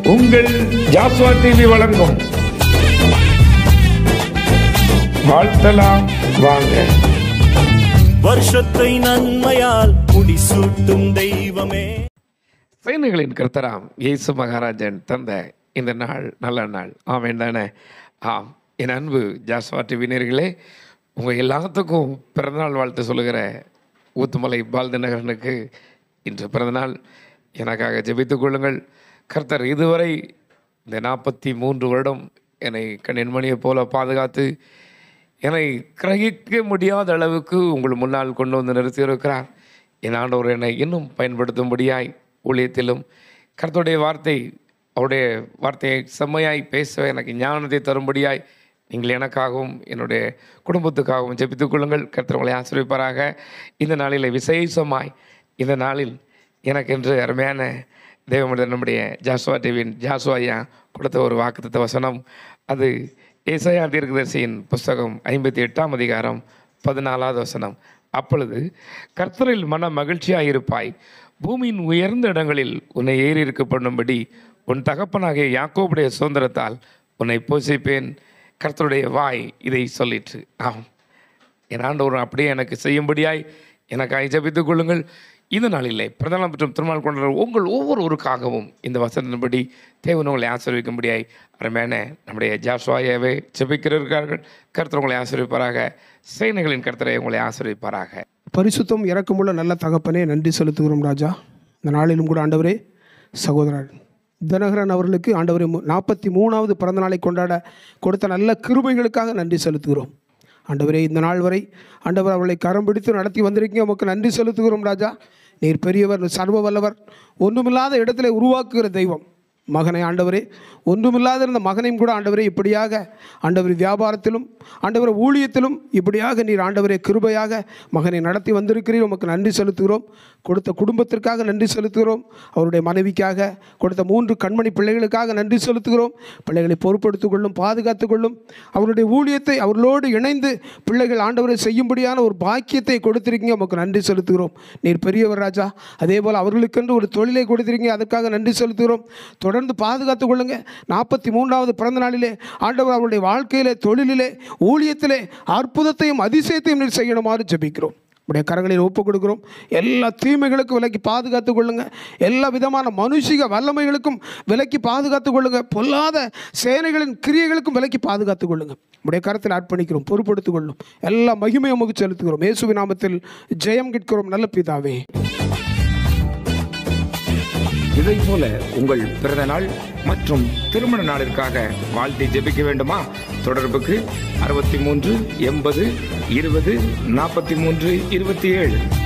உங்கள் ஜாஸ்வா டிவி வழங்கும் வாழ்த்தலாம் வாங்க வருஷத்தை நன்மையால் முடிசூட்டும் தெய்வமே சேனைகளின் கர்த்தராம் இயேசு மகாராஜன் தந்த இந்த நாள் நல்ல நாள் ஆமேன் தானே ஆம் என் அன்பு ஜாஸ்வா டிவினர்களே உங்கள் எல்லாத்துக்கும் பிறந்தநாள் வாழ்த்து சொல்லுகிற ஊத்துமலை பால்தினகரனுக்கு இன்று பிறந்தநாள் எனக்காக ஜெபித்துக் கொள்ளுங்கள் கர்த்தர் இதுவரை இந்த நாற்பத்தி மூன்று வருடம் என்னை கண்ணின்மணியைப் போல பாதுகாத்து என்னை கிரகிக்க முடியாத அளவுக்கு உங்கள் முன்னால் கொண்டு வந்து நிறுத்தியிருக்கிறார் என் ஆண்டவர் என்னை இன்னும் பயன்படுத்தும்படியாய் ஊழியத்திலும் கர்த்தருடைய வார்த்தை அவருடைய வார்த்தையை செம்மையாய் பேச எனக்கு ஞானத்தை தரும்படியாய் நீங்கள் எனக்காகவும் என்னுடைய குடும்பத்துக்காகவும் ஜெபித்துக் கொள்ளுங்கள் கர்த்தர் உங்களை ஆசிரியப்பாராக இந்த நாளில் விசேஷமாய் இந்த நாளில் எனக்கென்று அருமையான தேவமனிதர் நம்முடைய ஜாஸ்வா டிவியின் ஜாஸ்வா ஐயா கொடுத்த ஒரு வாக்குத்த வசனம் அது ஏசாயா தீர்க்கதரிசியின் புஸ்தகம் ஐம்பத்தி எட்டாம் அதிகாரம் பதினாலாவது வசனம் அப்பொழுது கர்த்தரில் மன மகிழ்ச்சியாக இருப்பாய் பூமியின் உயர்ந்த இடங்களில் உன்னை ஏறி இருக்க பண்ணும்படி உன் தகப்பனாகிய யாக்கோபுடைய சுதந்திரத்தால் உன்னை போஷிப்பேன் கர்த்தருடைய வாய் இதை சொல்லிற்று ஆம் என் ஆண்டவர் அப்படியே எனக்கு செய்யும்படியாய் எனக்காய் ஜெபித்துக் கொள்ளுங்கள் இந்த நாளிலே பிரதான மற்றும் திருநாள் கொண்ட உங்கள் ஒவ்வொருவருக்காகவும் இந்த வசனத்தின்படி தேவன் உங்களை ஆசீர்விக்கும்படியாய் அருமையான நம்முடைய ஜாஸ்வாயாவே ஜெபிக்கிறார்கள் கர்த்தர் உங்களை ஆசீர்விப்பாராக சேனைகளின் கர்த்தரை உங்களை ஆசீர்விப்பாராக பரிசுத்தம் இறக்கமுள்ள நல்ல தகப்பனே நன்றி செலுத்துகிறோம் ராஜா இந்த நாளிலும் கூட ஆண்டவரே சகோதரர் தினகரன் அவர்களுக்கு ஆண்டவரே நாற்பத்தி மூணாவது பிறந்த நாளை கொண்டாட கொடுத்த நல்ல கிருபைகளுக்காக நன்றி செலுத்துகிறோம் ஆண்டவரே இந்த நாள் வரை ஆண்டவர் அவளை கரம் பிடித்து நடத்தி வந்திருக்கீங்க உமக்கு நன்றி செலுத்துகிறோம் ராஜா நீர் பெரியவர் சர்வ வல்லவர் ஒன்றுமில்லாத இடத்துல உருவாக்குகிற தெய்வம் மகனை ஆண்டவரே ஒன்றுமில்லாத இருந்த மகனையும் கூட ஆண்டவரே இப்படியாக ஆண்டவர் வியாபாரத்திலும் ஆண்டவர் ஊழியத்திலும் இப்படியாக நீர் ஆண்டவரே கிருபையாக மகனை நடத்தி வந்திருக்கிறீர் உமக்கு நன்றி செலுத்துகிறோம் கொடுத்த குடும்பத்திற்காக நன்றி செலுத்துகிறோம் அவருடைய மனைவிக்காக கொடுத்த மூன்று கண்மணி பிள்ளைகளுக்காக நன்றி செலுத்துகிறோம் பிள்ளைகளை பொறுப்படுத்திக் கொள்ளும் பாதுகாத்துக் கொள்ளும் அவருடைய ஊழியத்தை அவர்களோடு இணைந்து பிள்ளைகள் ஆண்டவரை செய்யும்படியான ஒரு பாக்கியத்தை கொடுத்திருக்கீங்க உமக்கு நன்றி செலுத்துகிறோம் நீர் பெரியவர் ராஜா அதே போல் அவர்களுக்கென்று ஒரு தொழிலை கொடுத்திருக்கீங்க அதற்காக நன்றி செலுத்துகிறோம் தொடர்ந்து பாதுகாத்துக் கொள்ளுங்க நாற்பத்தி மூன்றாவது பிறந்த நாளிலே ஆண்டவர் அவருடைய வாழ்க்கையிலே தொழிலிலே ஊழியத்திலே அற்புதத்தையும் அதிசயத்தையும் நீர் செய்யணுமாறு ஜெபிக்கிறோம் உடைய கரங்களில் ஒப்புக் கொடுக்கிறோம் எல்லா தீமைகளுக்கும் விலக்கி பாதுகாத்துக் கொள்ளுங்க எல்லா விதமான மனுஷிக வல்லமைகளுக்கும் விலக்கி பாதுகாத்துக் கொள்ளுங்க பொல்லாத சேனைகளின் கிரியைகளுக்கும் விலக்கி பாதுகாத்துக் கொள்ளுங்க உடைய கரத்தில் அர்ப்பணிக்கிறோம் பொறுப்படுத்திக் கொள்ளும் எல்லா மகிமையும் உமக்கு செலுத்துகிறோம் இயேசுவின் நாமத்தில் ஜெயம் கேட்கிறோம் நல்ல பிதாவே இதை போல உங்கள் பிறந்த நாள் மற்றும் திருமண நாளிற்காக வாழ்த்தி ஜெபிக்க வேண்டுமா தொடர்புக்கு அறுபத்தி மூன்று எண்பது இருபது நாற்பத்தி மூன்று இருபத்தி ஏழு